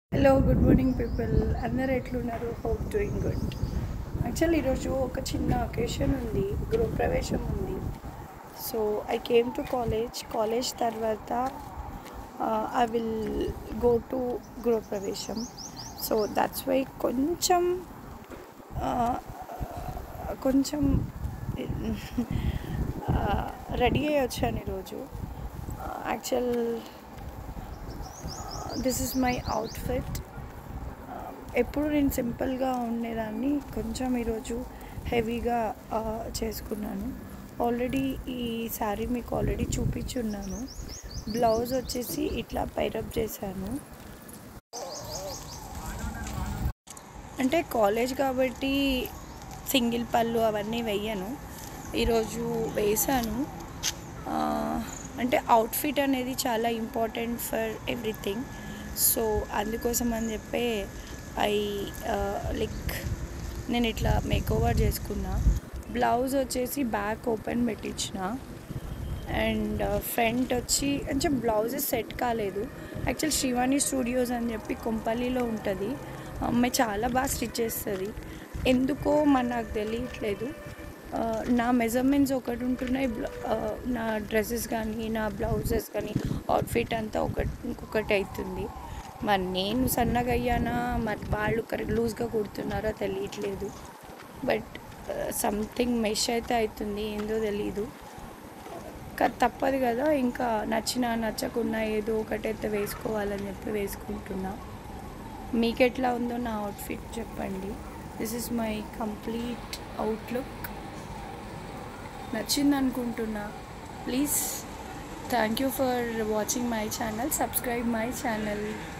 hello good morning people అందరు ఎట్లున్నారు hope doing good actually ఈరోజు ఒక చిన్న అకేషన్ ఉంది గృహప్రవేశం ఉంది so I came to college college తర్వాత ఐ విల్ గో టు గృహప్రవేశం సో దట్స్ వై కొంచెం uh, కొంచెం రెడీ అయ్యి వచ్చాను ఈరోజు actual this is my outfit ఎప్పుడు నేను సింపుల్గా ఉండేదాన్ని కొంచెం ఈరోజు హెవీగా చేసుకున్నాను ఆల్రెడీ ఈ శారీ మీకు ఆల్రెడీ చూపించున్నాను బ్లౌజ్ వచ్చేసి ఇట్లా పైరప్ చేశాను అంటే కాలేజ్ కాబట్టి సింగిల్ పళ్ళు అవన్నీ వెయ్యను ఈరోజు వేసాను ఆ, అంటే అవుట్ఫిట్ అనేది చాలా ఇంపార్టెంట్ ఫర్ ఎవ్రీథింగ్ సో అందుకోసం అని చెప్పే ఐ లైక్ నేను ఇట్లా మేక్ ఓవర్ చేసుకున్నా బ్లౌజ్ వచ్చేసి బ్యాక్ ఓపెన్ పెట్టించిన అండ్ ఫ్రంట్ వచ్చి అంటే బ్లౌజెస్ సెట్ కాలేదు యాక్చువల్ శ్రీవాణి స్టూడియోస్ అని చెప్పి కొంపల్లిలో ఉంటుంది అమ్మాయి చాలా బాగా స్టిచ్ చేస్తుంది ఎందుకో మరి నాకు తెలియట్లేదు ఆ, నా మెజర్మెంట్స్ ఒకటి ఉంటున్నాయి బ్ల- ఆ, నా డ్రెస్సెస్ కానీ నా బ్లౌజెస్ కానీ అవుట్ఫిట్ అంతా ఒకటి ఇంకొకటి అవుతుంది మరి నేను సన్నగా అయ్యానా మరి వాళ్ళు కరెక్ట్ లూజ్గా కుడుతున్నారో తెలియట్లేదు బట్ సంథింగ్ మెష్ అయితే అవుతుంది ఏందో తెలీదు క- తప్పదు కదా ఇంకా నచ్చినా నచ్చకున్నా ఏదో ఒకటైతే వేసుకోవాలని చెప్పి వేసుకుంటున్నా మీకు ఎట్లా ఉందో నా అవుట్ఫిట్ చెప్పండి this is my complete outlook నచ్చింది అనుకుంటున్నా please thank you for watching my channel subscribe my channel